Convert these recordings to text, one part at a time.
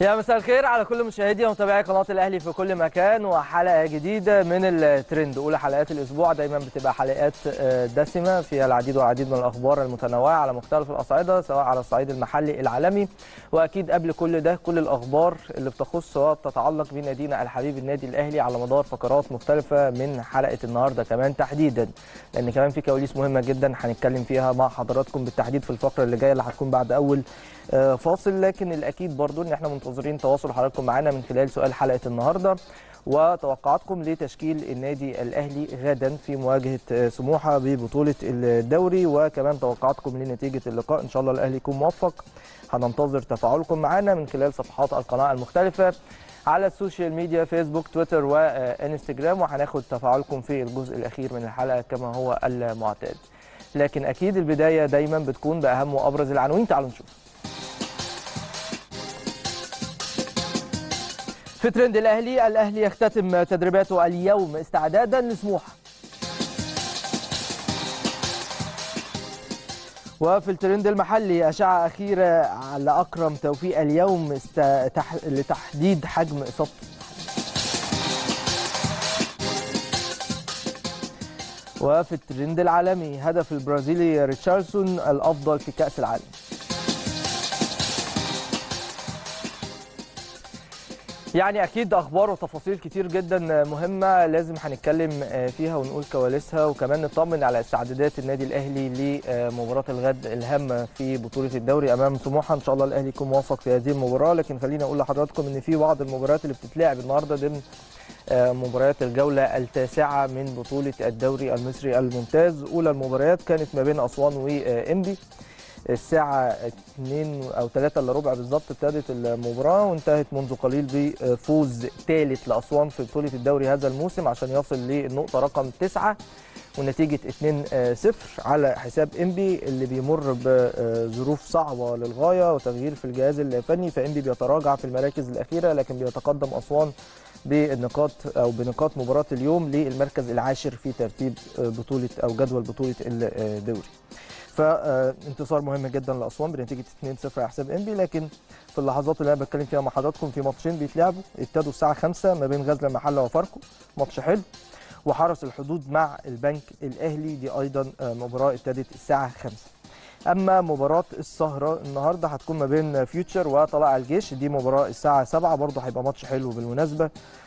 يا مساء الخير على كل مشاهدي ومتابعي قناه الاهلي في كل مكان وحلقه جديده من الترند اولى حلقات الاسبوع دايما بتبقى حلقات دسمه فيها العديد والعديد من الاخبار المتنوعه على مختلف الاصعده سواء على الصعيد المحلي العالمي واكيد قبل كل ده كل الاخبار اللي بتخص وبتتعلق بنادينا الحبيب النادي الاهلي على مدار فقرات مختلفه من حلقه النهارده كمان تحديدا لان كمان في كواليس مهمه جدا هنتكلم فيها مع حضراتكم بالتحديد في الفقره اللي جايه اللي هتكون بعد اول فاصل لكن الاكيد برضو ان احنا منتظرين تواصل حضراتكم معانا من خلال سؤال حلقه النهارده وتوقعاتكم لتشكيل النادي الاهلي غدا في مواجهه سموحه ببطوله الدوري وكمان توقعاتكم لنتيجه اللقاء ان شاء الله الاهلي يكون موفق هننتظر تفاعلكم معنا من خلال صفحات القناه المختلفه على السوشيال ميديا فيسبوك تويتر وانستجرام وهناخد تفاعلكم في الجزء الاخير من الحلقه كما هو المعتاد لكن اكيد البدايه دايما بتكون باهم وابرز العناوين تعالوا نشوف في ترند الاهلي الاهلي يختتم تدريباته اليوم استعدادا لسموحه وفي الترند المحلي أشعة أخيرة على أكرم توفيق اليوم است... تح... لتحديد حجم إصابته وفي الترند العالمي هدف البرازيلي ريتشاردسون الأفضل في كأس العالم يعني اكيد اخبار وتفاصيل كتير جدا مهمه لازم هنتكلم فيها ونقول كواليسها وكمان نطمن على استعدادات النادي الاهلي لمباراه الغد الهامه في بطوله الدوري امام سموحه ان شاء الله الاهلي يكون موفق في هذه المباراه لكن خليني اقول لحضراتكم ان في بعض المباريات اللي بتتلعب النهارده ضمن مباريات الجولة التاسعة من بطولة الدوري المصري الممتاز أولى المباريات كانت ما بين أسوان وإنبي الساعة 2 أو 3 إلا ربع بالظبط ابتدت المباراة وانتهت منذ قليل بفوز ثالث لأسوان في بطولة الدوري هذا الموسم عشان يصل للنقطة رقم 9 ونتيجة 2-0 على حساب إنبي اللي بيمر بظروف صعبة للغاية وتغيير في الجهاز الفني فإنبي بيتراجع في المراكز الأخيرة لكن بيتقدم أسوان بالنقاط او بنقاط مباراه اليوم للمركز العاشر في ترتيب بطوله او جدول بطوله الدوري. فانتصار مهم جدا لاسوان بنتيجه 2-0 على حساب انبي لكن في اللحظات اللي انا بتكلم فيها مع حضراتكم في ماتشين بيتلعبوا ابتدوا الساعه 5 ما بين غزل المحله وفاركو ماتش حلو وحرس الحدود مع البنك الاهلي دي ايضا مباراه ابتدت الساعه 5 اما مباراه السهره النهارده هتكون ما بين فيوتشر وطلائع الجيش دي مباراه الساعه 7 برضه هيبقى ماتش حلو بالمناسبه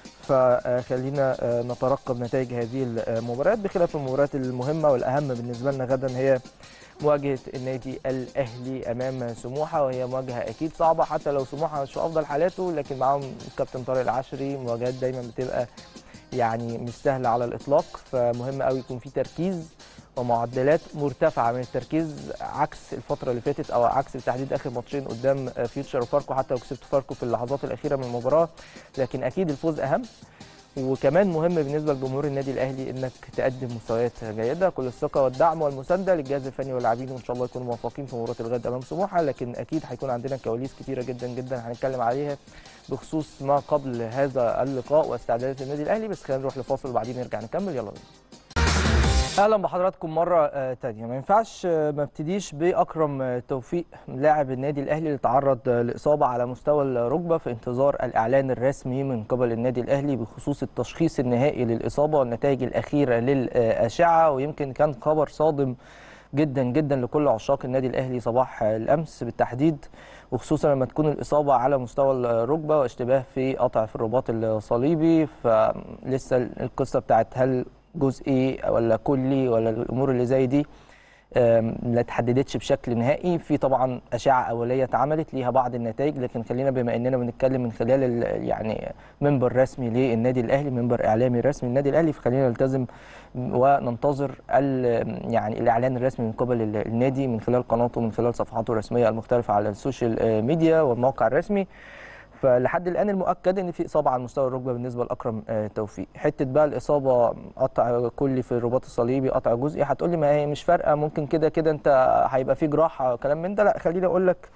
فخلينا نترقب نتائج هذه المباريات بخلاف المباريات المهمه والاهم بالنسبه لنا غدا هي مواجهه النادي الاهلي امام سموحه وهي مواجهه اكيد صعبه حتى لو سموحه مش في افضل حالاته لكن معاهم الكابتن طارق العشري مواجهات دايما بتبقى يعني مش سهله على الاطلاق فمهم قوي يكون في تركيز ومعدلات مرتفعه من التركيز عكس الفتره اللي فاتت او عكس بالتحديد اخر ماتشين قدام فيوتشر وفاركو حتى لو كسبت فاركو في اللحظات الاخيره من المباراه لكن اكيد الفوز اهم وكمان مهم بالنسبه لجمهور النادي الاهلي انك تقدم مستويات جيده كل الثقه والدعم والمسانده للجهاز الفني واللاعبين وان شاء الله يكونوا موفقين في مباراه الغد امام سموحه لكن اكيد هيكون عندنا كواليس كثيره جدا جدا هنتكلم عليها بخصوص ما قبل هذا اللقاء واستعدادات النادي الاهلي بس خلينا نروح لفاصل وبعدين نرجع نكمل يلا بينا اهلا بحضراتكم مره تانية ما ينفعش ما ابتديش باكرم توفيق لاعب النادي الاهلي اللي تعرض لاصابه على مستوى الركبه في انتظار الاعلان الرسمي من قبل النادي الاهلي بخصوص التشخيص النهائي للاصابه والنتائج الاخيره للاشعه ويمكن كان خبر صادم جدا جدا لكل عشاق النادي الاهلي صباح الامس بالتحديد وخصوصا لما تكون الاصابه على مستوى الركبه واشتباه في قطع في الرباط الصليبي فلسه القصه بتاعت هل جزئي ولا كلي ولا الامور اللي زي دي لا اتحددتش بشكل نهائي في طبعا اشعه اوليه اتعملت ليها بعض النتائج لكن خلينا بما اننا بنتكلم من خلال يعني منبر رسمي للنادي الاهلي منبر اعلامي رسمي للنادي الاهلي فخلينا نلتزم وننتظر يعني الاعلان الرسمي من قبل النادي من خلال قناته من خلال صفحاته الرسميه المختلفه على السوشيال ميديا والموقع الرسمي فلحد الان المؤكد ان في اصابه على مستوى الركبه بالنسبه لاكرم توفيق حته بقى الاصابه قطع كلي في الرباط الصليبي قطع جزئي هتقول لي ما هي مش فارقه ممكن كده كده انت هيبقى في جراحه كلام من ده لا خليني اقول لك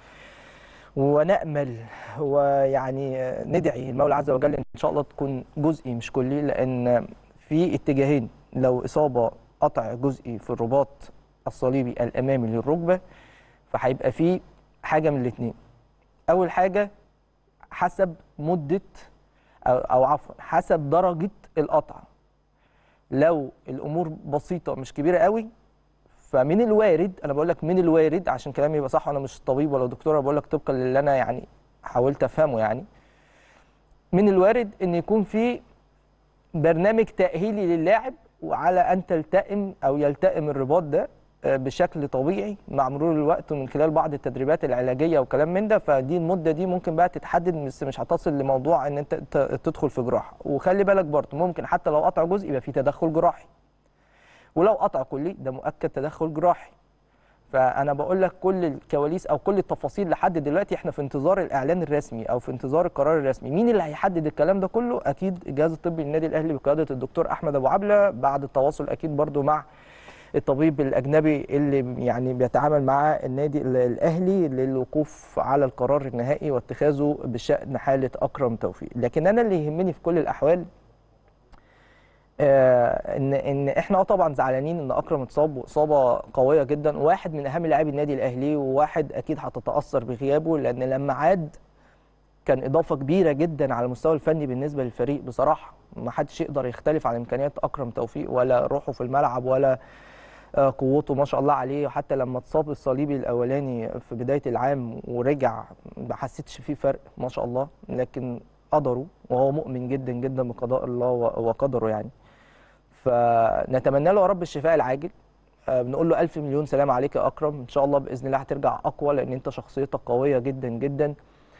ونامل ويعني ندعي المولى عز وجل ان شاء الله تكون جزئي مش كلي لان في اتجاهين لو اصابه قطع جزئي في الرباط الصليبي الامامي للركبه فهيبقى في حاجه من الاثنين اول حاجه حسب مده او, أو عفوا حسب درجه القطع لو الامور بسيطه مش كبيره قوي فمن الوارد انا بقول لك من الوارد عشان كلامي يبقى صح وانا مش طبيب ولا دكتور انا بقول لك طبقا للي انا يعني حاولت افهمه يعني من الوارد ان يكون في برنامج تاهيلي للاعب وعلى ان تلتئم او يلتئم الرباط ده آه، بشكل طبيعي مع مرور الوقت ومن خلال بعض التدريبات العلاجيه وكلام من ده فدي المده دي ممكن بقى تتحدد بس مش هتصل لموضوع ان انت ت- تدخل في جراحه وخلي بالك برضه ممكن حتى لو قطع جزء يبقى في تدخل جراحي ولو قطع كلي ده مؤكد تدخل جراحي فانا بقول لك كل الكواليس او كل التفاصيل لحد دلوقتي احنا في انتظار الاعلان الرسمي او في انتظار القرار الرسمي مين اللي هيحدد الكلام ده كله اكيد الجهاز الطبي للنادي الاهلي بقياده الدكتور احمد ابو عبله بعد التواصل اكيد برضو مع الطبيب الاجنبي اللي يعني بيتعامل مع النادي ال- الاهلي للوقوف على القرار النهائي واتخاذه بشان حاله اكرم توفيق لكن انا اللي يهمني في كل الاحوال آه، ان ان احنا اه طبعا زعلانين ان اكرم اتصاب اصابه قويه جدا واحد من اهم لاعبي النادي الاهلي وواحد اكيد هتتاثر بغيابه لان لما عاد كان اضافه كبيره جدا على المستوى الفني بالنسبه للفريق بصراحه ما حدش يقدر يختلف عن امكانيات اكرم توفيق ولا روحه في الملعب ولا آه، قوته ما شاء الله عليه حتى لما اتصاب الصليبي الاولاني في بدايه العام ورجع ما حسيتش فيه فرق ما شاء الله لكن قدره وهو مؤمن جدا جدا بقضاء الله و- وقدره يعني فنتمنى له يا رب الشفاء العاجل آه، بنقول له ألف مليون سلام عليك يا أكرم إن شاء الله بإذن الله هترجع أقوى لأن أنت شخصيتك قوية جدا جدا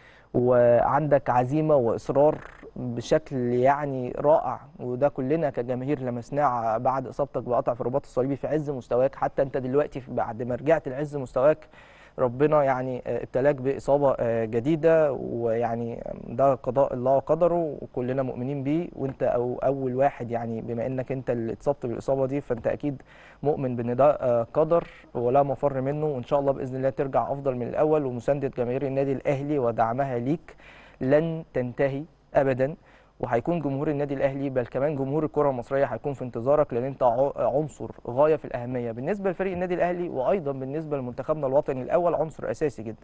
وعندك عزيمة وإصرار بشكل يعني رائع وده كلنا كجماهير لمسناه بعد إصابتك بقطع في الرباط الصليبي في عز مستواك حتى أنت دلوقتي في- بعد ما رجعت لعز مستواك ربنا يعني آه، ابتلاك بإصابة آه، جديدة ويعني ده قضاء الله وقدره وكلنا مؤمنين بيه وانت أو أول واحد يعني بما انك انت اللي اتصبت بالإصابة دي فانت أكيد مؤمن بان ده آه، قدر ولا مفر منه وان شاء الله باذن الله ترجع افضل من الاول ومسانده جماهير النادي الاهلي ودعمها ليك لن تنتهي ابدا وهيكون جمهور النادي الاهلي بل كمان جمهور الكره المصريه هيكون في انتظارك لان انت ع- عنصر غايه في الاهميه بالنسبه لفريق النادي الاهلي وايضا بالنسبه لمنتخبنا الوطني الاول عنصر اساسي جدا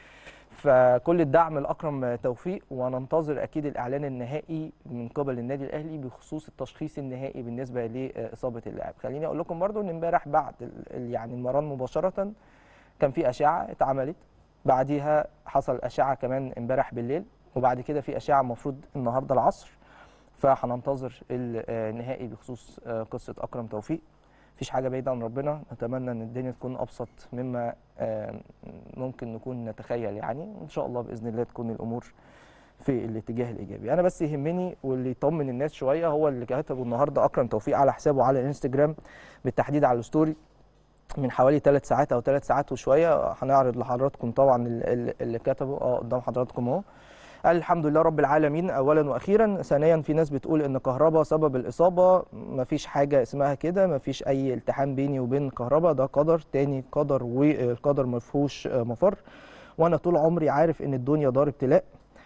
فكل الدعم لاكرم توفيق وننتظر اكيد الاعلان النهائي من قبل النادي الاهلي بخصوص التشخيص النهائي بالنسبه لاصابه اللاعب خليني اقول لكم برضو ان امبارح بعد ال- ال- يعني المران مباشره كان في اشعه اتعملت بعديها حصل اشعه كمان امبارح بالليل وبعد كده في اشعه المفروض النهارده العصر فهننتظر النهائي بخصوص آه، قصه اكرم توفيق مفيش حاجه بعيده عن ربنا نتمنى ان الدنيا تكون ابسط مما آه، ممكن نكون نتخيل يعني وان شاء الله باذن الله تكون الامور في الاتجاه الايجابي انا بس يهمني واللي يطمن الناس شويه هو اللي كتبه النهارده اكرم توفيق على حسابه على الانستجرام بالتحديد على الستوري من حوالي ثلاث ساعات او ثلاث ساعات وشويه هنعرض لحضراتكم طبعا ال- ال- اللي كتبه اه قدام حضراتكم اهو قال الحمد لله رب العالمين اولا واخيرا ثانيا في ناس بتقول ان كهربا سبب الاصابه مفيش حاجه اسمها كده مفيش اي التحام بيني وبين كهربا ده قدر تاني قدر والقدر مفهوش آه، مفر وانا طول عمري عارف ان الدنيا دار ابتلاء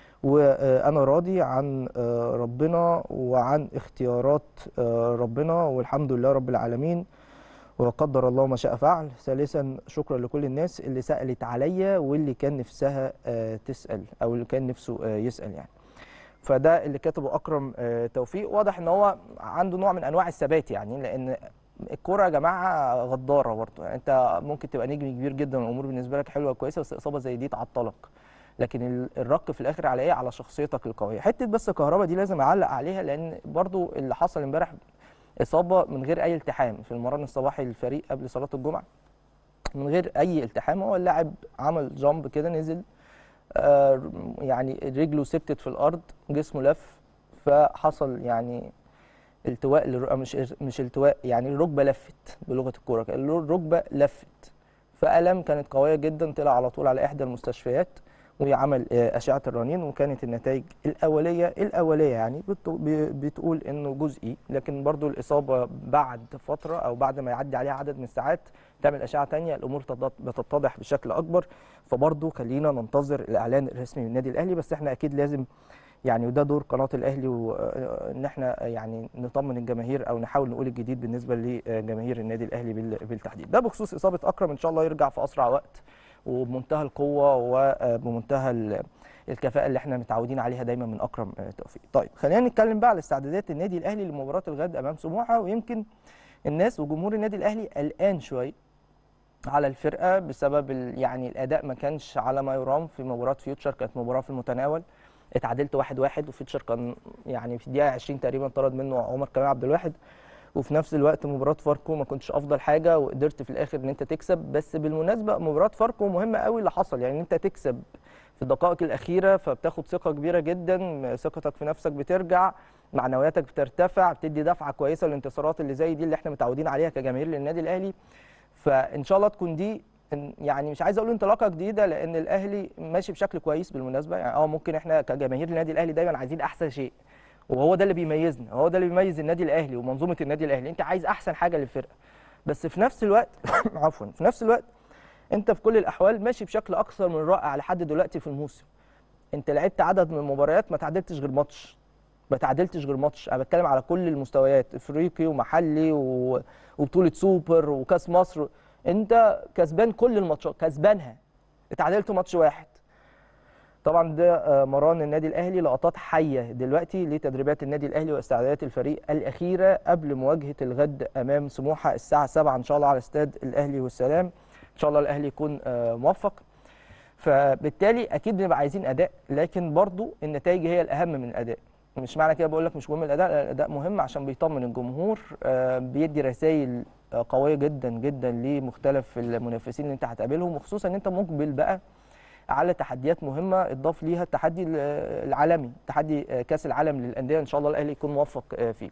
وانا راضي عن آه، ربنا وعن اختيارات آه، ربنا والحمد لله رب العالمين وقدر الله ما شاء فعل ثالثا شكرا لكل الناس اللي سألت عليا واللي كان نفسها آه، تسأل او اللي كان نفسه آه، يسأل يعني فده اللي كتبه اكرم آه، توفيق واضح ان هو عنده نوع من انواع الثبات يعني لان الكوره يا جماعه غداره برضه يعني انت ممكن تبقى نجم كبير جدا والامور بالنسبه لك حلوه كويسه بس اصابه زي دي تعطلك لكن ال- الرق في الاخر على ايه على شخصيتك القويه حته بس الكهرباء دي لازم اعلق عليها لان برضو اللي حصل امبارح اصابه من غير اي التحام في المران الصباحي للفريق قبل صلاه الجمعه من غير اي التحام هو اللاعب عمل جامب كده نزل آه، يعني رجله ثبتت في الارض جسمه لف فحصل يعني التواء للر- مش مش التواء يعني الركبه لفت بلغه الكوره كده، الركبه لفت فالم كانت قويه جدا طلع على طول على احدى المستشفيات وعمل آه، اشعه الرنين وكانت النتائج الاوليه الاوليه يعني بت- ب- بتقول انه جزئي لكن برضو الاصابه بعد فتره او بعد ما يعدي عليها عدد من الساعات تعمل اشعه تانية الامور تض- بتتضح بشكل اكبر فبرضو خلينا ننتظر الاعلان الرسمي من النادي الاهلي بس احنا اكيد لازم يعني وده دور قناه الاهلي وان احنا يعني نطمن الجماهير او نحاول نقول الجديد بالنسبه لجماهير النادي الاهلي بال- بالتحديد ده بخصوص اصابه اكرم ان شاء الله يرجع في اسرع وقت وبمنتهى القوه وبمنتهى ال- الكفاءه اللي احنا متعودين عليها دايما من اكرم آه، توفيق طيب خلينا نتكلم بقى على استعدادات النادي الاهلي لمباراه الغد امام سموحه ويمكن الناس وجمهور النادي الاهلي قلقان شويه على الفرقه بسبب ال- يعني الاداء ما كانش على ما يرام في مباراه فيوتشر كانت مباراه في المتناول اتعادلت واحد واحد وفيوتشر كان يعني في الدقيقه 20 تقريبا طرد منه عمر كمال عبد الواحد وفي نفس الوقت مباراه فاركو ما كنتش افضل حاجه وقدرت في الاخر ان انت تكسب بس بالمناسبه مباراه فاركو مهمه قوي اللي حصل يعني انت تكسب في الدقائق الاخيره فبتاخد ثقه كبيره جدا ثقتك في نفسك بترجع معنوياتك بترتفع بتدي دفعه كويسه للانتصارات اللي زي دي اللي احنا متعودين عليها كجماهير للنادي الاهلي فان شاء الله تكون دي إن- يعني مش عايز اقول انطلاقه جديده لان الاهلي ماشي بشكل كويس بالمناسبه يعني اه ممكن احنا كجماهير النادي الاهلي دايما عايزين احسن شيء وهو ده اللي بيميزنا هو ده اللي بيميز النادي الاهلي ومنظومه النادي الاهلي انت عايز احسن حاجه للفرقه بس في نفس الوقت عفوا في نفس الوقت انت في كل الاحوال ماشي بشكل اكثر من رائع لحد دلوقتي في الموسم انت لعبت عدد من المباريات ما تعادلتش غير ماتش ما تعادلتش غير ماتش انا بتكلم على كل المستويات افريقي ومحلي و... وبطوله سوبر وكاس مصر انت كسبان كل الماتشات كسبانها اتعادلت ماتش واحد طبعا ده آه، مران النادي الاهلي لقطات حيه دلوقتي لتدريبات النادي الاهلي واستعدادات الفريق الاخيره قبل مواجهه الغد امام سموحه الساعه 7 ان شاء الله على استاد الاهلي والسلام ان شاء الله الاهلي يكون آه، موفق فبالتالي اكيد بنبقى عايزين اداء لكن برضو النتائج هي الاهم من الاداء مش معنى كده بقول لك مش مهم الاداء لا، الاداء مهم عشان بيطمن الجمهور آه، بيدي رسائل آه، قويه جدا جدا لمختلف المنافسين اللي انت هتقابلهم وخصوصا ان انت مقبل بقى على تحديات مهمه اضاف ليها التحدي ال- العالمي تحدي آه، كاس العالم للانديه ان شاء الله الاهلي يكون موفق آه، فيه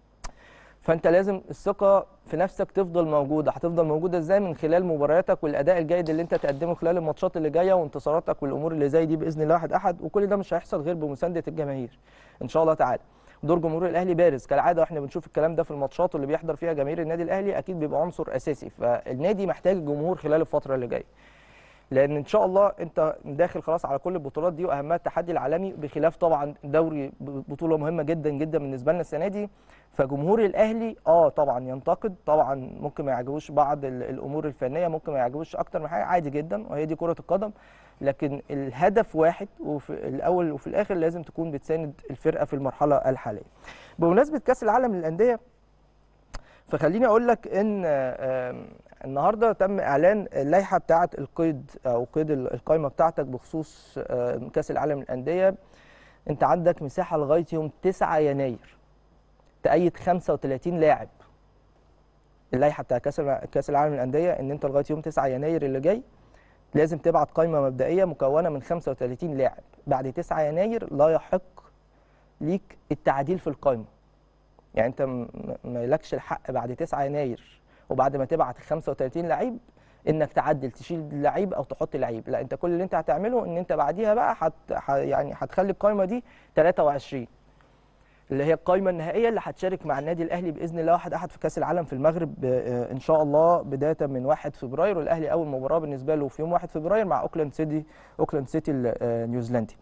فانت لازم الثقه في نفسك تفضل موجوده هتفضل موجوده ازاي من خلال مبارياتك والاداء الجيد اللي انت تقدمه خلال الماتشات اللي جايه وانتصاراتك والامور اللي زي دي باذن الله واحد احد وكل ده مش هيحصل غير بمسانده الجماهير ان شاء الله تعالى دور جمهور الاهلي بارز كالعاده واحنا بنشوف الكلام ده في الماتشات واللي بيحضر فيها جماهير النادي الاهلي اكيد بيبقى عنصر اساسي فالنادي محتاج الجمهور خلال الفتره اللي جايه لان ان شاء الله انت داخل خلاص على كل البطولات دي واهمها التحدي العالمي بخلاف طبعا دوري بطوله مهمه جدا جدا بالنسبه لنا السنه دي فجمهور الاهلي اه طبعا ينتقد طبعا ممكن ما يعجبوش بعض ال- الامور الفنيه ممكن ما يعجبوش اكتر من حاجه عادي جدا وهي دي كره القدم لكن الهدف واحد وفي الاول وفي الاخر لازم تكون بتساند الفرقه في المرحله الحاليه بمناسبه كاس العالم للانديه فخليني اقول لك ان آم، النهارده تم اعلان اللائحه بتاعه القيد او قيد ال- القائمه بتاعتك بخصوص آم، كاس العالم للانديه انت عندك مساحه لغايه يوم 9 يناير تأيد 35 لاعب اللائحه بتاع كاس الع- كاس العالم للانديه ان انت لغايه يوم 9 يناير اللي جاي لازم تبعت قائمه مبدئيه مكونه من 35 لاعب بعد 9 يناير لا يحق ليك التعديل في القائمه يعني انت م- م- مالكش الحق بعد 9 يناير وبعد ما تبعت 35 لعيب انك تعدل تشيل لعيب او تحط لعيب لا انت كل اللي انت هتعمله ان انت بعديها بقى حت ح- يعني هتخلي القائمه دي 23 اللي هي القائمه النهائيه اللي هتشارك مع النادي الاهلي باذن الله واحد احد في كاس العالم في المغرب آه، ان شاء الله بدايه من 1 فبراير والاهلي اول مباراه بالنسبه له في يوم 1 فبراير مع اوكلاند سيتي اوكلاند سيتي النيوزيلندي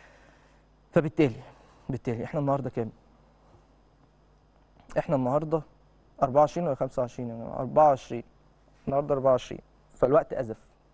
فبالتالي بالتالي احنا النهارده كام احنا النهارده 24 ولا 25 يعني 24 النهارده 24 فالوقت ازف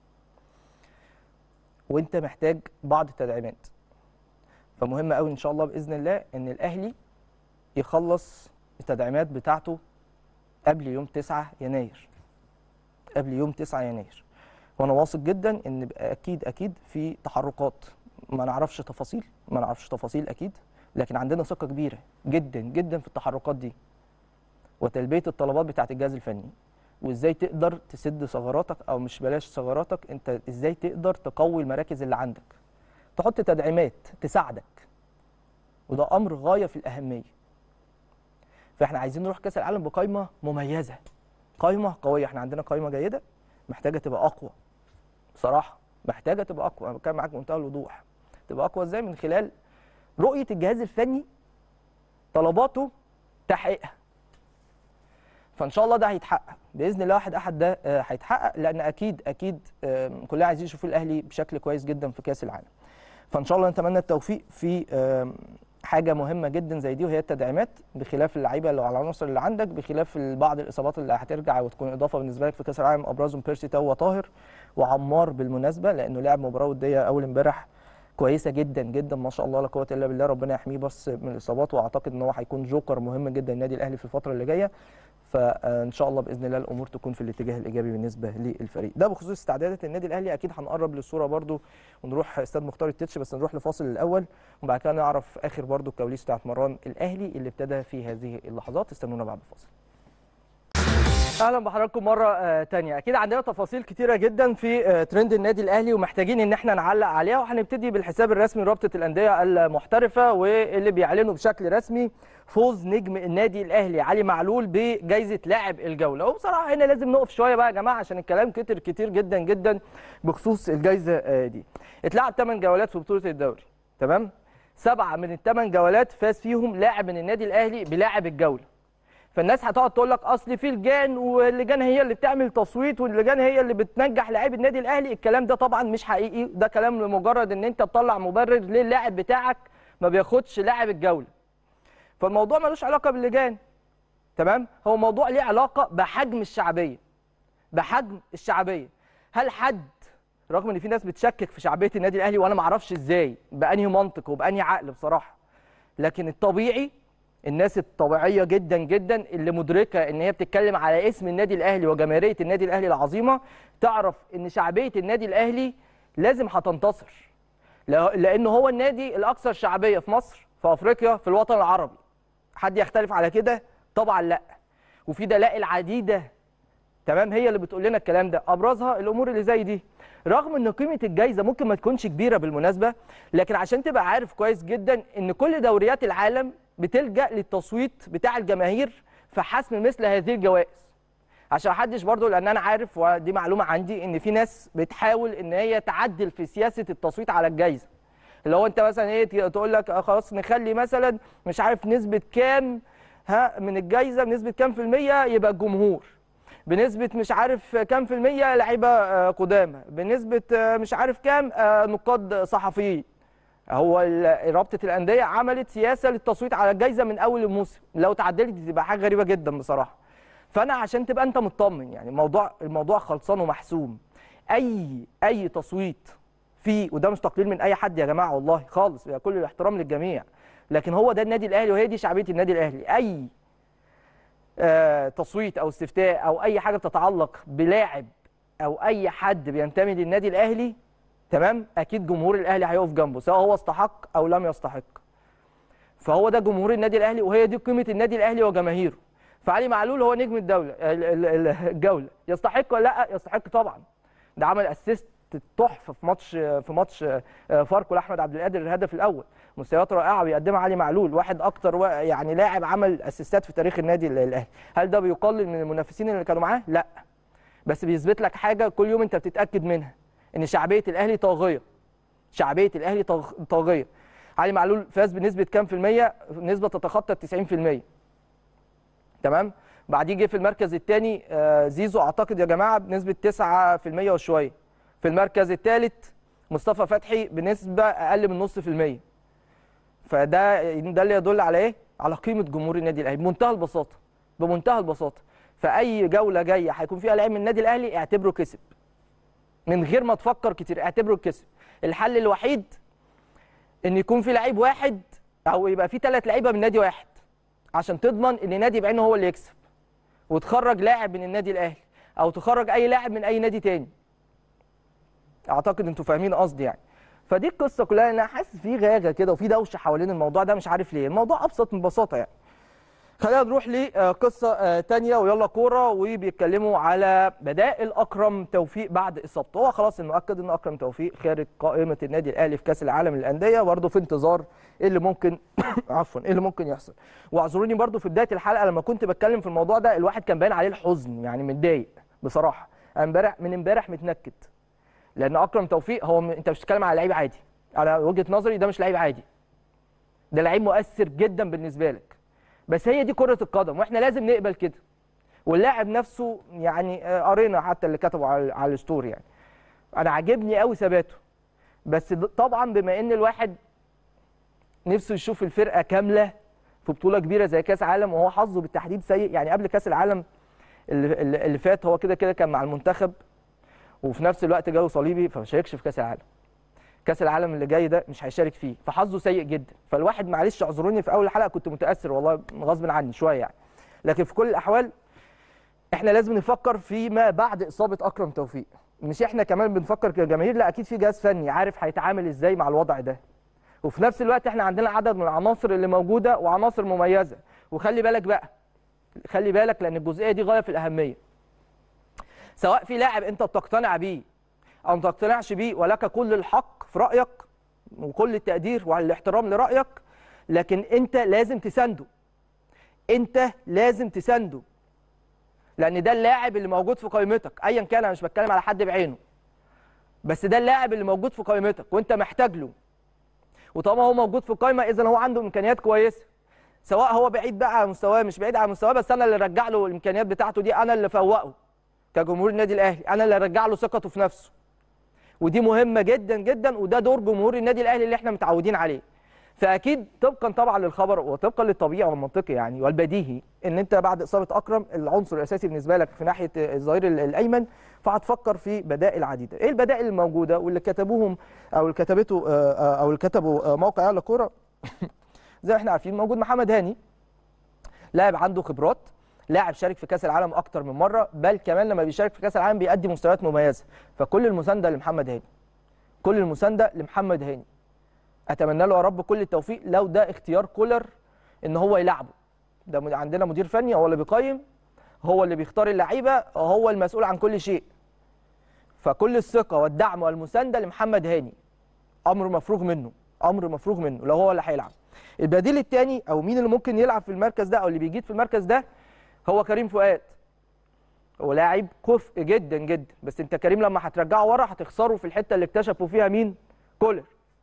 وانت محتاج بعض التدعيمات فمهم قوي ان شاء الله باذن الله ان الاهلي يخلص التدعيمات بتاعته قبل يوم 9 يناير قبل يوم 9 يناير وانا واثق جدا ان بقى اكيد اكيد في تحركات ما نعرفش تفاصيل ما نعرفش تفاصيل اكيد لكن عندنا ثقه كبيره جدا جدا في التحركات دي وتلبيه الطلبات بتاعه الجهاز الفني وازاي تقدر تسد ثغراتك او مش بلاش ثغراتك انت ازاي تقدر تقوي المراكز اللي عندك تحط تدعيمات تساعدك وده امر غايه في الاهميه فاحنا عايزين نروح كاس العالم بقائمه مميزه قائمه قويه احنا عندنا قائمه جيده محتاجه تبقى اقوى بصراحه محتاجه تبقى اقوى انا بتكلم معاك بمنتهى الوضوح تبقى اقوى ازاي من خلال رؤيه الجهاز الفني طلباته تحقيقها فان شاء الله ده هيتحقق باذن الله واحد احد ده آه، هيتحقق لان اكيد اكيد آم، كلنا عايزين يشوفوا الاهلي بشكل كويس جدا في كاس العالم فان شاء الله نتمنى التوفيق في آم، حاجه مهمه جدا زي دي وهي التدعيمات بخلاف اللعيبه اللي على العناصر اللي عندك بخلاف بعض الاصابات اللي هترجع وتكون اضافه بالنسبه لك في كاس العالم ابرزهم بيرسي تاو وطاهر وعمار بالمناسبه لانه لعب مباراه وديه اول امبارح كويسه جدا جدا ما شاء الله لا قوه الا بالله ربنا يحميه بس من الاصابات واعتقد ان هو هيكون جوكر مهم جدا للنادي الاهلي في الفتره اللي جايه فان شاء الله باذن الله الامور تكون في الاتجاه الايجابي بالنسبه للفريق ده بخصوص استعدادات النادي الاهلي اكيد هنقرب للصوره برده ونروح استاد مختار التتش بس نروح لفاصل الاول وبعد كده نعرف اخر برده الكواليس بتاعت مران الاهلي اللي ابتدى في هذه اللحظات استنونا بعد الفاصل اهلا بحضراتكم مره آه تانية اكيد عندنا تفاصيل كتيره جدا في آه ترند النادي الاهلي ومحتاجين ان احنا نعلق عليها وهنبتدي بالحساب الرسمي لرابطه الانديه المحترفه واللي بيعلنوا بشكل رسمي فوز نجم النادي الاهلي علي معلول بجائزه لاعب الجوله وبصراحه هنا لازم نقف شويه بقى يا جماعه عشان الكلام كتر كتير جدا جدا بخصوص الجائزه آه دي اتلعب 8 جولات في بطوله الدوري تمام سبعه من الثمان جولات فاز فيهم لاعب من النادي الاهلي بلاعب الجوله فالناس هتقعد تقول لك اصل في لجان واللجان هي اللي بتعمل تصويت واللجان هي اللي بتنجح لعيب النادي الاهلي الكلام ده طبعا مش حقيقي ده كلام لمجرد ان انت تطلع مبرر ليه اللاعب بتاعك ما بياخدش لاعب الجوله فالموضوع ملوش علاقه باللجان تمام هو موضوع ليه علاقه بحجم الشعبيه بحجم الشعبيه هل حد رغم ان في ناس بتشكك في شعبيه النادي الاهلي وانا ما اعرفش ازاي بانهي منطق وبانهي عقل بصراحه لكن الطبيعي الناس الطبيعيه جدا جدا اللي مدركه ان هي بتتكلم على اسم النادي الاهلي وجماهيريه النادي الاهلي العظيمه تعرف ان شعبيه النادي الاهلي لازم هتنتصر لانه هو النادي الاكثر شعبيه في مصر في افريقيا في الوطن العربي حد يختلف على كده طبعا لا وفي دلائل عديده تمام هي اللي بتقول لنا الكلام ده ابرزها الامور اللي زي دي رغم ان قيمه الجائزه ممكن ما تكونش كبيره بالمناسبه لكن عشان تبقى عارف كويس جدا ان كل دوريات العالم بتلجا للتصويت بتاع الجماهير في حسم مثل هذه الجوائز عشان محدش برضو لان انا عارف ودي معلومه عندي ان في ناس بتحاول ان هي تعدل في سياسه التصويت على الجائزه اللي هو انت مثلا ايه تقول لك خلاص نخلي مثلا مش عارف نسبه كام ها من الجائزه بنسبه كام في الميه يبقى الجمهور بنسبه مش عارف كام في الميه لعيبه قدامى بنسبه مش عارف كام نقاد صحفيين هو رابطه الانديه عملت سياسه للتصويت على الجائزه من اول الموسم لو تعدلت دي تبقى حاجه غريبه جدا بصراحه فانا عشان تبقى انت مطمن يعني الموضوع الموضوع خلصان ومحسوم اي اي تصويت فيه وده مش تقليل من اي حد يا جماعه والله خالص كل الاحترام للجميع لكن هو ده النادي الاهلي وهي دي شعبيه النادي الاهلي اي آه تصويت او استفتاء او اي حاجه بتتعلق بلاعب او اي حد بينتمي للنادي الاهلي تمام اكيد جمهور الاهلي هيقف جنبه سواء هو استحق او لم يستحق فهو ده جمهور النادي الاهلي وهي دي قيمه النادي الاهلي وجماهيره فعلي معلول هو نجم الدوله الجوله يستحق ولا لا يستحق طبعا ده عمل اسيست تحفه في ماتش في ماتش فاركو لاحمد عبد القادر الهدف الاول مستويات رائعه بيقدمها علي معلول واحد اكتر يعني لاعب عمل اسيستات في تاريخ النادي الاهلي هل ده بيقلل من المنافسين اللي كانوا معاه لا بس بيثبت لك حاجه كل يوم انت بتتاكد منها ان شعبيه الاهلي طاغيه شعبيه الاهلي طاغيه علي معلول فاز بنسبه كام في الميه نسبه تتخطى 90% تمام بعديه جه في المركز الثاني زيزو اعتقد يا جماعه بنسبه 9% وشويه في المركز الثالث مصطفى فتحي بنسبه اقل من نص في الميه فده ده اللي يدل على ايه على قيمه جمهور النادي الاهلي بمنتهى البساطه بمنتهى البساطه فاي جوله جايه هيكون فيها لعيب من النادي الاهلي اعتبره كسب من غير ما تفكر كتير اعتبره كسب الحل الوحيد ان يكون في لعيب واحد او يبقى في ثلاث لعيبه من نادي واحد عشان تضمن ان نادي بعينه هو اللي يكسب وتخرج لاعب من النادي الاهلي او تخرج اي لاعب من اي نادي تاني اعتقد انتوا فاهمين قصدي يعني فدي القصه كلها انا حاسس في غاغه كده وفي دوشه حوالين الموضوع ده مش عارف ليه الموضوع ابسط من ببساطه يعني خلينا نروح لقصه تانية ويلا كوره وبيتكلموا على بدائل اكرم توفيق بعد اصابته هو خلاص المؤكد ان اكرم توفيق خارج قائمه النادي الاهلي في كاس العالم للانديه برضه في انتظار ايه اللي ممكن عفوا ايه اللي ممكن يحصل واعذروني برضه في بدايه الحلقه لما كنت بتكلم في الموضوع ده الواحد كان باين عليه الحزن يعني متضايق بصراحه امبارح من امبارح متنكد لان اكرم توفيق هو م... انت مش بتتكلم على لعيب عادي على وجهه نظري ده مش لعيب عادي ده لعيب مؤثر جدا بالنسبه لك بس هي دي كره القدم واحنا لازم نقبل كده واللاعب نفسه يعني قرينا حتى اللي كتبه على, على الستوري يعني انا عاجبني قوي ثباته بس طبعا بما ان الواحد نفسه يشوف الفرقه كامله في بطوله كبيره زي كاس عالم وهو حظه بالتحديد سيء يعني قبل كاس العالم اللي, اللي فات هو كده كده كان مع المنتخب وفي نفس الوقت جاله صليبي فما شاركش في كاس العالم كاس العالم اللي جاي ده مش هيشارك فيه فحظه سيء جدا فالواحد معلش اعذروني في اول الحلقه كنت متاثر والله غصب عني شويه يعني لكن في كل الاحوال احنا لازم نفكر فيما بعد اصابه اكرم توفيق مش احنا كمان بنفكر كجماهير لا اكيد في جهاز فني عارف هيتعامل ازاي مع الوضع ده وفي نفس الوقت احنا عندنا عدد من العناصر اللي موجوده وعناصر مميزه وخلي بالك بقى خلي بالك لان الجزئيه دي غايه في الاهميه سواء في لاعب انت بتقتنع بيه او ما تقتنعش بيه ولك كل الحق في رايك وكل التقدير والاحترام لرايك لكن انت لازم تسانده انت لازم تسانده لان ده اللاعب اللي موجود في قائمتك ايا كان انا مش بتكلم على حد بعينه بس ده اللاعب اللي موجود في قائمتك وانت محتاج له وطالما هو موجود في القائمه اذا هو عنده امكانيات كويسه سواء هو بعيد بقى عن مستواه مش بعيد عن مستواه بس انا اللي رجع له الامكانيات بتاعته دي انا اللي فوقه كجمهور النادي الاهلي انا اللي رجع له ثقته في نفسه ودي مهمه جدا جدا وده دور جمهور النادي الاهلي اللي احنا متعودين عليه فاكيد طبقا طبعا للخبر وطبقا للطبيعي والمنطقي يعني والبديهي ان انت بعد اصابه اكرم العنصر الاساسي بالنسبه لك في ناحيه الظهير الايمن فهتفكر في بدائل عديده ايه البدائل الموجوده واللي كتبوهم او اللي كتبته او اللي كتبوا موقع يلا كوره زي ما احنا عارفين موجود محمد هاني لاعب عنده خبرات لاعب شارك في كاس العالم اكتر من مره بل كمان لما بيشارك في كاس العالم بيأدي مستويات مميزه فكل المسانده لمحمد هاني كل المسانده لمحمد هاني اتمنى له يا رب كل التوفيق لو ده اختيار كولر ان هو يلعبه ده عندنا مدير فني هو اللي بيقيم هو اللي بيختار اللعيبه هو المسؤول عن كل شيء فكل الثقه والدعم والمسانده لمحمد هاني امر مفروغ منه امر مفروغ منه لو هو اللي هيلعب البديل الثاني او مين اللي ممكن يلعب في المركز ده او اللي بيجيد في المركز ده هو كريم فؤاد هو لاعب كفء جدا جدا بس انت كريم لما هترجعه ورا هتخسره في الحته اللي اكتشفوا فيها مين كولر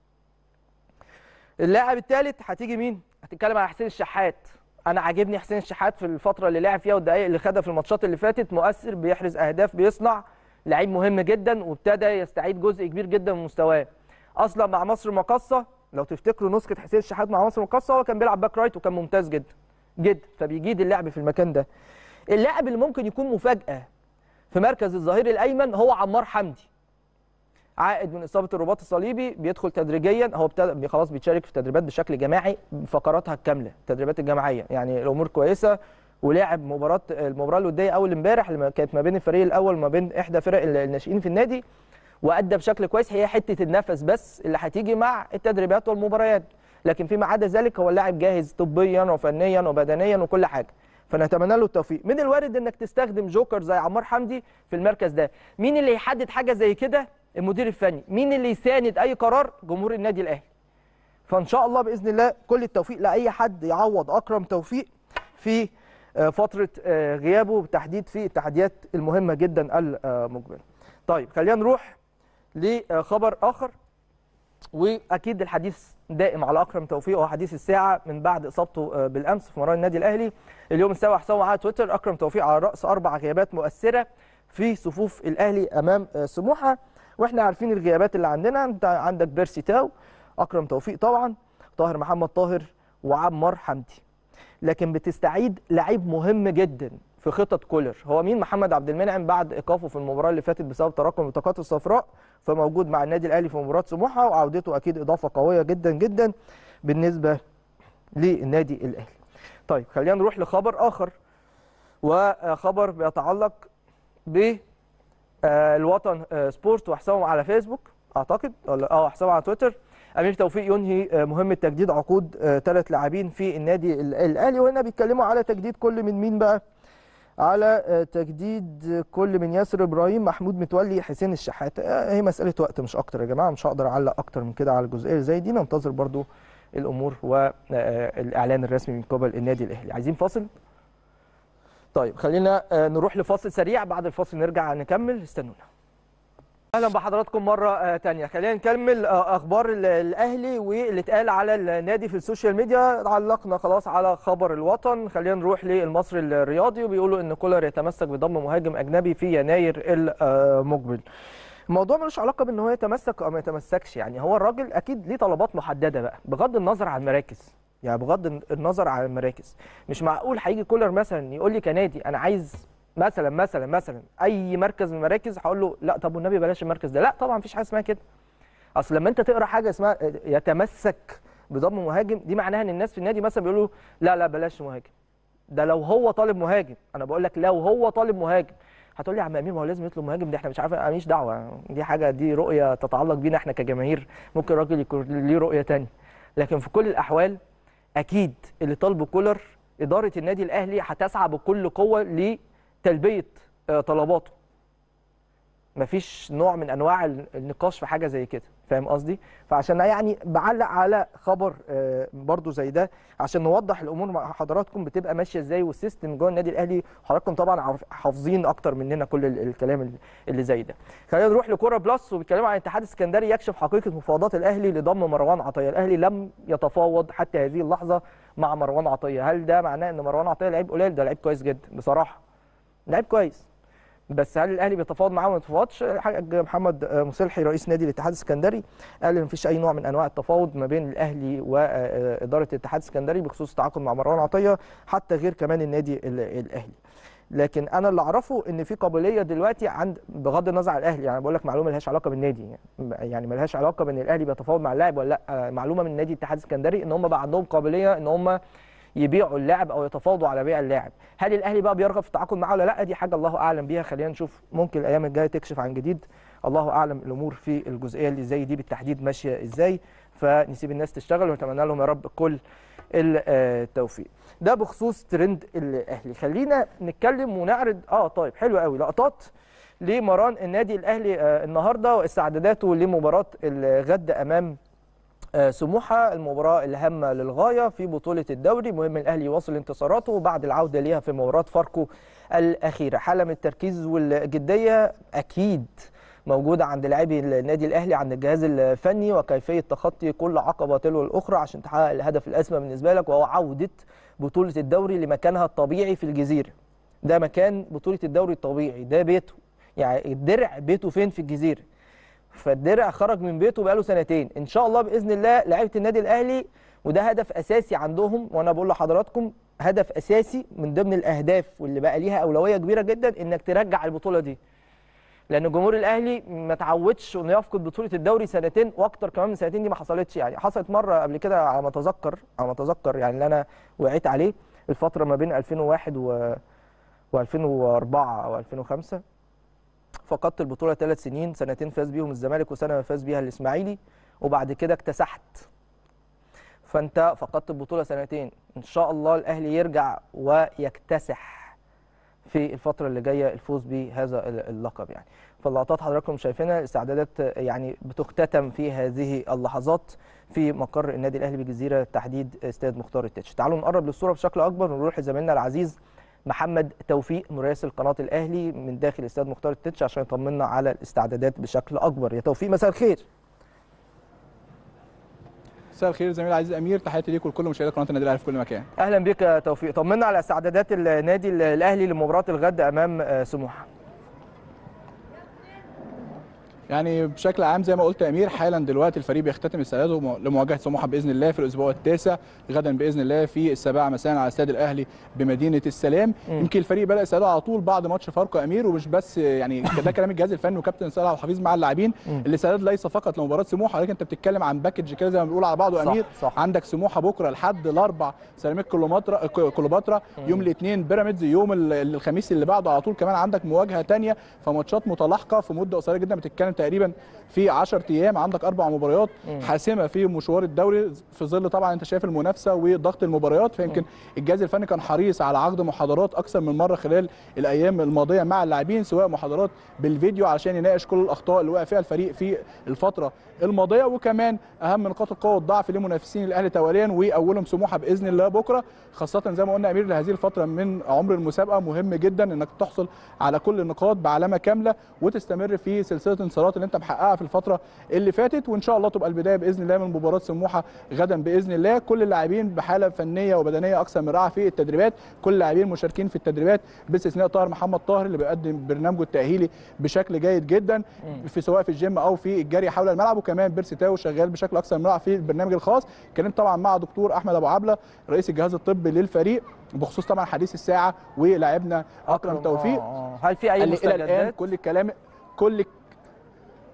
اللاعب الثالث هتيجي مين هتتكلم على حسين الشحات انا عاجبني حسين الشحات في الفتره اللي لعب فيها والدقائق اللي خدها في الماتشات اللي فاتت مؤثر بيحرز اهداف بيصنع لعيب مهم جدا وابتدى يستعيد جزء كبير جدا من مستواه اصلا مع مصر المقاصه لو تفتكروا نسخه حسين الشحات مع مصر المقاصه هو كان بيلعب باك رايت وكان ممتاز جدا جدا فبيجيد اللعب في المكان ده اللاعب اللي ممكن يكون مفاجاه في مركز الظهير الايمن هو عمار حمدي عائد من اصابه الرباط الصليبي بيدخل تدريجيا هو ابتدى خلاص بيشارك في تدريبات بشكل جماعي بفقراتها الكامله التدريبات الجماعيه يعني الامور كويسه ولعب مباراه المباراه الوديه اول امبارح اللي كانت ما بين الفريق الاول وما بين احدى فرق الناشئين في النادي وادى بشكل كويس هي حته النفس بس اللي هتيجي مع التدريبات والمباريات لكن فيما عدا ذلك هو اللاعب جاهز طبيا وفنيا وبدنيا وكل حاجه فنتمنى له التوفيق من الوارد انك تستخدم جوكر زي عمار حمدي في المركز ده مين اللي يحدد حاجه زي كده المدير الفني مين اللي يساند اي قرار جمهور النادي الاهلي فان شاء الله باذن الله كل التوفيق لاي حد يعوض اكرم توفيق في فتره غيابه بالتحديد في التحديات المهمه جدا المقبله طيب خلينا نروح لخبر اخر واكيد الحديث دائم على اكرم توفيق وهو حديث الساعه من بعد اصابته بالامس في مران النادي الاهلي اليوم السابع حسام على تويتر اكرم توفيق على راس اربع غيابات مؤثره في صفوف الاهلي امام سموحه واحنا عارفين الغيابات اللي عندنا انت عندك بيرسي تاو اكرم توفيق طبعا طاهر محمد طاهر وعمار حمدي لكن بتستعيد لعيب مهم جدا في خطط كولر هو مين محمد عبد المنعم بعد ايقافه في المباراه اللي فاتت بسبب تراكم البطاقات الصفراء فموجود مع النادي الاهلي في مباراه سموحه وعودته اكيد اضافه قويه جدا جدا بالنسبه للنادي الاهلي طيب خلينا نروح لخبر اخر وخبر بيتعلق ب الوطن سبورت وحسابهم على فيسبوك اعتقد ولا اه حسابهم على تويتر امير توفيق ينهي مهمه تجديد عقود ثلاث لاعبين في النادي الاهلي وهنا بيتكلموا على تجديد كل من مين بقى على تجديد كل من ياسر ابراهيم محمود متولي حسين الشحات هي مساله وقت مش اكتر يا جماعه مش هقدر اعلق اكتر من كده على الجزئيه زي دي ننتظر برضو الامور والاعلان الرسمي من قبل النادي الاهلي عايزين فاصل طيب خلينا نروح لفاصل سريع بعد الفاصل نرجع نكمل استنونا اهلا بحضراتكم مره تانية خلينا نكمل اخبار الاهلي واللي اتقال على النادي في السوشيال ميديا علقنا خلاص على خبر الوطن خلينا نروح للمصري الرياضي وبيقولوا ان كولر يتمسك بضم مهاجم اجنبي في يناير المقبل الموضوع ملوش علاقه بان هو يتمسك او ما يتمسكش يعني هو الراجل اكيد ليه طلبات محدده بقى بغض النظر عن المراكز يعني بغض النظر عن المراكز مش معقول هيجي كولر مثلا يقول لي كنادي انا عايز مثلا مثلا مثلا اي مركز من المراكز هقول له لا طب والنبي بلاش المركز ده لا طبعا مفيش حاجه اسمها كده اصل لما انت تقرا حاجه اسمها يتمسك بضم مهاجم دي معناها ان الناس في النادي مثلا بيقولوا لا لا بلاش مهاجم ده لو هو طالب مهاجم انا بقول لك لو هو طالب مهاجم هتقول لي يا عم امير ما هو لازم يطلب مهاجم دي احنا مش عارف انا ماليش دعوه دي حاجه دي رؤيه تتعلق بينا احنا كجماهير ممكن الراجل يكون ليه رؤيه تانية لكن في كل الاحوال اكيد اللي طالبه كولر اداره النادي الاهلي هتسعى بكل قوه لتلبيه آه، طلباته مفيش نوع من انواع النقاش في حاجه زي كده فاهم قصدي فعشان يعني بعلق على خبر آه، برضو زي ده عشان نوضح الامور مع حضراتكم بتبقى ماشيه ازاي والسيستم جوه النادي الاهلي حضراتكم طبعا عارف- حافظين اكتر مننا كل ال- الكلام ال- اللي زي ده خلينا نروح لكوره بلس وبيتكلموا عن الاتحاد السكندري يكشف حقيقه مفاوضات الاهلي لضم مروان عطيه الاهلي لم يتفاوض حتى هذه اللحظه مع مروان عطيه هل ده معناه ان مروان عطيه لعيب قليل ده لعيب كويس جدا بصراحه لعيب كويس بس هل الاهلي بيتفاوض معاه ولا ما بيتفاوضش الحاج محمد مصلحي رئيس نادي الاتحاد السكندري قال ان مفيش اي نوع من انواع التفاوض ما بين الاهلي واداره الاتحاد السكندري بخصوص التعاقد مع مروان عطيه حتى غير كمان النادي ال- الاهلي لكن انا اللي اعرفه ان في قابليه دلوقتي عند بغض النظر عن الاهلي يعني بقول لك معلومه ملهاش علاقه بالنادي يعني يعني ملهاش علاقه بان الاهلي بيتفاوض مع اللاعب ولا لا معلومه من نادي الاتحاد السكندري ان هم بقى عندهم قابليه ان هم يبيعوا اللاعب او يتفاوضوا على بيع اللاعب هل الاهلي بقى بيرغب في التعاقد معاه ولا لا دي حاجه الله اعلم بيها خلينا نشوف ممكن الايام الجايه تكشف عن جديد الله اعلم الامور في الجزئيه اللي زي دي بالتحديد ماشيه ازاي فنسيب الناس تشتغل ونتمنى لهم يا رب كل التوفيق ده بخصوص ترند الاهلي خلينا نتكلم ونعرض اه طيب حلو قوي لقطات لمران النادي الاهلي آه النهارده واستعداداته لمباراه الغد امام آه، سموحه المباراه الهامه للغايه في بطوله الدوري مهم الاهلي يواصل انتصاراته بعد العوده ليها في مباراه فاركو الاخيره حاله من التركيز والجديه اكيد موجوده عند لاعبي النادي الاهلي عند الجهاز الفني وكيفيه تخطي كل عقبه تلو الاخرى عشان تحقق الهدف الاسمى بالنسبه لك وهو عوده بطوله الدوري لمكانها الطبيعي في الجزيره ده مكان بطوله الدوري الطبيعي ده بيته يعني الدرع بيته فين في الجزيره فالدرع خرج من بيته بقاله سنتين ان شاء الله باذن الله لعيبه النادي الاهلي وده هدف اساسي عندهم وانا بقول لحضراتكم هدف اساسي من ضمن الاهداف واللي بقى ليها اولويه كبيره جدا انك ترجع البطوله دي لان جمهور الاهلي ما تعودش انه يفقد بطوله الدوري سنتين واكتر كمان من سنتين دي ما حصلتش يعني حصلت مره قبل كده على ما اتذكر على ما اتذكر يعني اللي انا وقعت عليه الفتره ما بين 2001 و و2004 او 2005 فقدت البطوله ثلاث سنين سنتين فاز بيهم الزمالك وسنه فاز بيها الاسماعيلي وبعد كده اكتسحت فانت فقدت البطوله سنتين ان شاء الله الاهلي يرجع ويكتسح في الفتره اللي جايه الفوز بهذا اللقب يعني فاللقطات حضراتكم شايفينها الاستعدادات يعني بتختتم في هذه اللحظات في مقر النادي الاهلي بالجزيره تحديد استاد مختار التتش تعالوا نقرب للصوره بشكل اكبر ونروح لزميلنا العزيز محمد توفيق مراسل قناه الاهلي من داخل استاد مختار التتش عشان يطمنا على الاستعدادات بشكل اكبر يا توفيق مساء الخير مساء الخير زميلي العزيز امير تحياتي ليك ولكل مشاهدي قناه النادي الاهلي في كل مكان اهلا بك يا توفيق طمنا على استعدادات النادي الاهلي لمباراه الغد امام سموحه يعني بشكل عام زي ما قلت يا امير حالا دلوقتي الفريق بيختتم استعداده لمواجهه سموحه باذن الله في الاسبوع التاسع غدا باذن الله في السابعه مساء على استاد الاهلي بمدينه السلام مم. يمكن الفريق بدا استعداده على طول بعد ماتش فاركو يا امير ومش بس يعني ده كلام الجهاز الفني وكابتن صالح الحفيظ مع اللاعبين مم. الاستعداد ليس فقط لمباراه سموحه ولكن انت بتتكلم عن باكج كده زي ما بنقول على بعضه يا صح، امير صح. عندك سموحه بكره لحد الاربع سيراميك كليوباترا كليوباترا يوم الاثنين بيراميدز يوم ال- الخميس اللي بعده على طول كمان عندك مواجهه ثانيه فماتشات متلاحقه في مده قصيره جدا بتتكلم تقريبا في 10 ايام عندك اربع مباريات مم. حاسمه في مشوار الدوري في ظل طبعا انت شايف المنافسه وضغط المباريات فيمكن الجهاز الفني كان حريص على عقد محاضرات اكثر من مره خلال الايام الماضيه مع اللاعبين سواء محاضرات بالفيديو علشان يناقش كل الاخطاء اللي وقع فيها الفريق في الفتره الماضيه وكمان اهم نقاط القوه والضعف لمنافسين الاهلي تواليا واولهم سموحه باذن الله بكره خاصه زي ما قلنا يا امير لهذه الفتره من عمر المسابقه مهم جدا انك تحصل على كل النقاط بعلامه كامله وتستمر في سلسله الانتصارات اللي انت محققها في الفتره اللي فاتت وان شاء الله تبقى البدايه باذن الله من مباراه سموحه غدا باذن الله كل اللاعبين بحاله فنيه وبدنيه اكثر من رائعه في التدريبات كل اللاعبين مشاركين في التدريبات باستثناء طاهر محمد طاهر اللي بيقدم برنامجه التاهيلي بشكل جيد جدا في سواء في الجيم او في الجري حول الملعب وكمان بيرسي تاو شغال بشكل اكثر من رائع في البرنامج الخاص اتكلمت طبعا مع دكتور احمد ابو عبله رئيس الجهاز الطبي للفريق بخصوص طبعا حديث الساعه ولاعبنا اكرم توفيق آه، آه. هل في اي قال لي الى الان مستجدات كل الكلام كل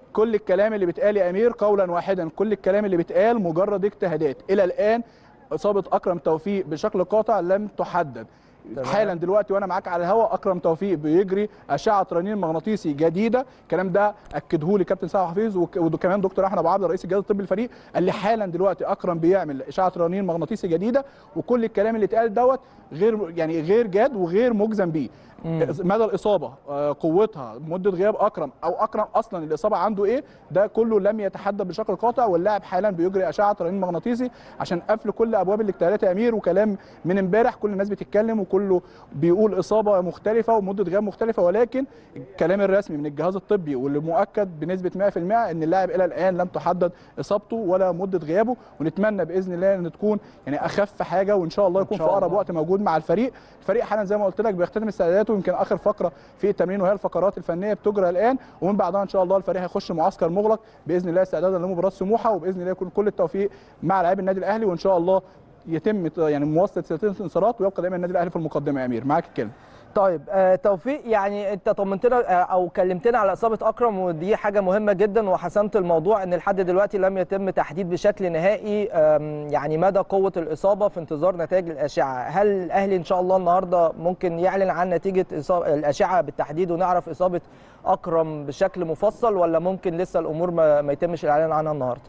كل الكلام اللي بيتقال يا امير قولا واحدا كل الكلام اللي بيتقال مجرد اجتهادات الى الان اصابه اكرم توفيق بشكل قاطع لم تحدد تمام. حالا دلوقتي وانا معاك على الهواء اكرم توفيق بيجري اشعه رنين مغناطيسي جديده الكلام ده اكده لي كابتن سامح حفيظ وك- وكمان دكتور احمد ابو عبد رئيس الجهاز الطبي الفريق قال لي حالا دلوقتي اكرم بيعمل اشعه رنين مغناطيسي جديده وكل الكلام اللي اتقال دوت غير يعني غير جاد وغير مجزم بيه مدى الاصابه آه، قوتها مده غياب اكرم او اكرم اصلا الاصابه عنده ايه ده كله لم يتحدد بشكل قاطع واللاعب حالا بيجري اشعه رنين مغناطيسي عشان قفل كل ابواب الاجتهادات يا امير وكلام من امبارح كل الناس بتتكلم وكله بيقول اصابه مختلفه ومده غياب مختلفه ولكن الكلام الرسمي من الجهاز الطبي واللي مؤكد بنسبه 100% ان اللاعب الى الان لم تحدد اصابته ولا مده غيابه ونتمنى باذن الله ان تكون يعني اخف حاجه وان شاء الله يكون في شاء اقرب الله. وقت موجود مع الفريق الفريق حالا زي ما قلت لك بيختتم استعداداته يمكن اخر فقره في التمرين وهي الفقرات الفنيه بتجرى الان ومن بعدها ان شاء الله الفريق هيخش معسكر مغلق باذن الله استعدادا لمباراه سموحه وباذن الله يكون كل التوفيق مع لاعبي النادي الاهلي وان شاء الله يتم يعني مواصله سلسله الانتصارات ويبقى دايما النادي الاهلي في المقدمه يا امير معاك الكلمه طيب آه توفيق يعني انت طمنتنا آه او كلمتنا على اصابه اكرم ودي حاجه مهمه جدا وحسمت الموضوع ان لحد دلوقتي لم يتم تحديد بشكل نهائي آم، يعني مدى قوه الاصابه في انتظار نتائج الاشعه هل الاهلي ان شاء الله النهارده ممكن يعلن عن نتيجه إصابة الاشعه بالتحديد ونعرف اصابه اكرم بشكل مفصل ولا ممكن لسه الامور ما, ما يتمش الاعلان عنها النهارده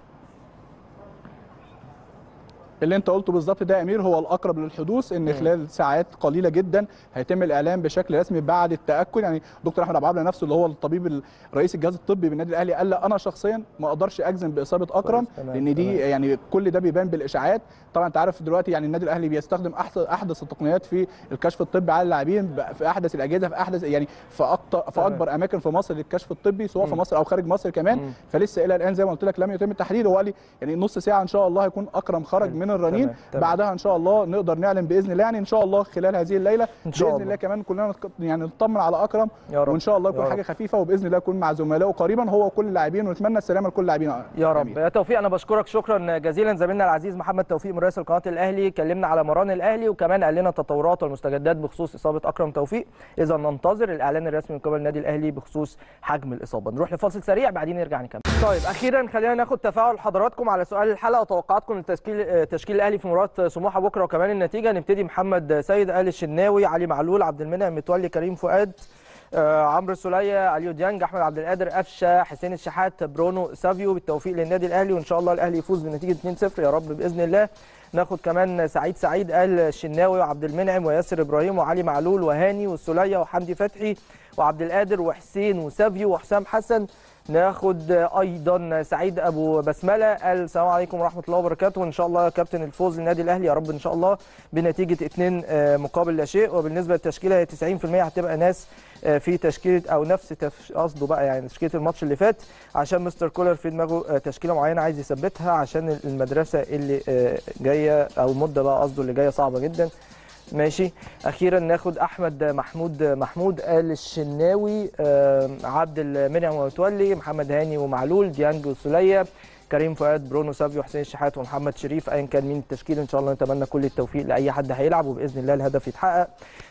اللي انت قلته بالظبط ده يا امير هو الاقرب للحدوث ان خلال ساعات قليله جدا هيتم الاعلان بشكل رسمي بعد التاكد يعني دكتور احمد ابو عبله نفسه اللي هو الطبيب رئيس الجهاز الطبي بالنادي الاهلي قال لا انا شخصيا ما اقدرش اجزم باصابه اكرم كويس، تمام، لان دي تمام. يعني كل ده بيبان بالاشاعات طبعا انت عارف دلوقتي يعني النادي الاهلي بيستخدم احسن احدث التقنيات في الكشف الطبي على اللاعبين ب- في احدث الاجهزه في احدث يعني في اكتر في تمام. اكبر اماكن في مصر للكشف الطبي سواء في مم. مصر او خارج مصر كمان مم. فلسه الى الان زي ما قلت لك لم يتم التحديد هو قال لي يعني نص ساعه ان شاء الله هيكون اكرم خرج حلو. من الرنين تمام، تمام. بعدها ان شاء الله نقدر نعلن باذن الله يعني ان شاء الله خلال هذه الليله إن شاء باذن الله. الله كمان كلنا نتق- يعني نطمن على اكرم يا رب وان شاء الله يا يكون رب. حاجه خفيفه وباذن الله يكون مع زملائه قريبا هو وكل اللاعبين ونتمنى السلامه لكل اللاعبين يا رب آمين. يا توفيق انا بشكرك شكرا جزيلا زميلنا العزيز محمد توفيق مراسل قناه الاهلي كلمنا على مران الاهلي وكمان قال لنا التطورات والمستجدات بخصوص اصابه اكرم توفيق اذا ننتظر الاعلان الرسمي من قبل النادي الاهلي بخصوص حجم الاصابه نروح لفاصل سريع بعدين نرجع نكمل طيب اخيرا خلينا ناخد تفاعل حضراتكم على سؤال الحلقه وتوقعاتكم لتشكيل تشكيل الاهلي في مباراه سموحه بكره وكمان النتيجه نبتدي محمد سيد ال الشناوي علي معلول عبد المنعم متولي كريم فؤاد آه، عمرو السوليه اليو ديانج احمد عبد القادر قفشه حسين الشحات برونو سافيو بالتوفيق للنادي الاهلي وان شاء الله الاهلي يفوز بنتيجه 2-0 يا رب باذن الله ناخد كمان سعيد سعيد قال الشناوي وعبد المنعم وياسر ابراهيم وعلي معلول وهاني والسوليه وحمدي فتحي وعبد القادر وحسين وسافيو وحسام حسن ناخد ايضا سعيد ابو بسمله قال السلام عليكم ورحمه الله وبركاته وان شاء الله كابتن الفوز للنادي الاهلي يا رب ان شاء الله بنتيجه 2 مقابل لا شيء وبالنسبه للتشكيله هي 90% هتبقى ناس آه، في تشكيله او نفس تف- قصده بقى يعني تشكيله الماتش اللي فات عشان مستر كولر في دماغه آه، تشكيله معينه عايز يثبتها عشان المدرسه اللي آه، جايه او المده بقى قصده اللي جايه صعبه جدا ماشي اخيرا ناخد احمد محمود محمود ال الشناوي آه، عبد المنعم ومتولي محمد هاني ومعلول ديانج وسوليه كريم فؤاد برونو سافيو حسين الشحات ومحمد شريف ايا كان مين التشكيل ان شاء الله نتمنى كل التوفيق لاي حد هيلعب وباذن الله الهدف يتحقق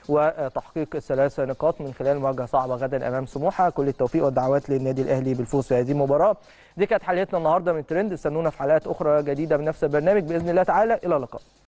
وتحقيق الثلاث نقاط من خلال مواجهه صعبه غدا امام سموحه كل التوفيق والدعوات للنادي الاهلي بالفوز في هذه المباراه دي كانت حلقتنا النهارده من ترند استنونا في حلقات اخرى جديده بنفس البرنامج باذن الله تعالى الى اللقاء